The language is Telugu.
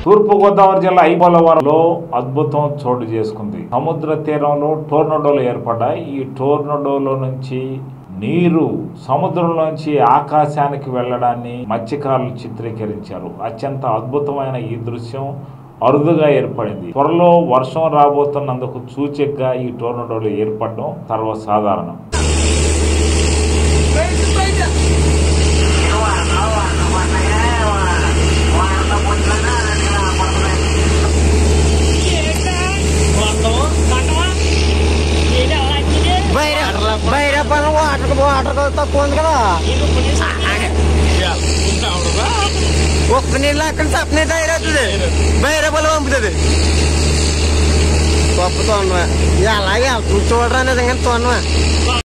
తూర్పు గోదావరి జిల్లా ఐపోలవరంలో అద్భుతం చోటు చేసుకుంది సముద్ర తీరంలో టోర్నడోలు ఏర్పడ్డాయి ఈ టోర్నడోలో నుంచి నీరు సముద్రంలోంచి ఆకాశానికి వెళ్ళడాన్ని మత్స్యకారులు చిత్రీకరించారు అత్యంత అద్భుతమైన ఈ దృశ్యం అరుదుగా ఏర్పడింది త్వరలో వర్షం రాబోతున్నందుకు సూచికగా ఈ టోర్నడోలు ఏర్పడడం సర్వసాధారణం బయట బయట పని వాటర్ వాటర్ తక్కువ ఉంది కదా ఒక్క నీళ్ళు అక్కడ సప్నే తయారవుతుంది బయట పని పంపుతుంది గొప్ప తోనవా ఎలాగే చూడరా నిజంగా తోనవా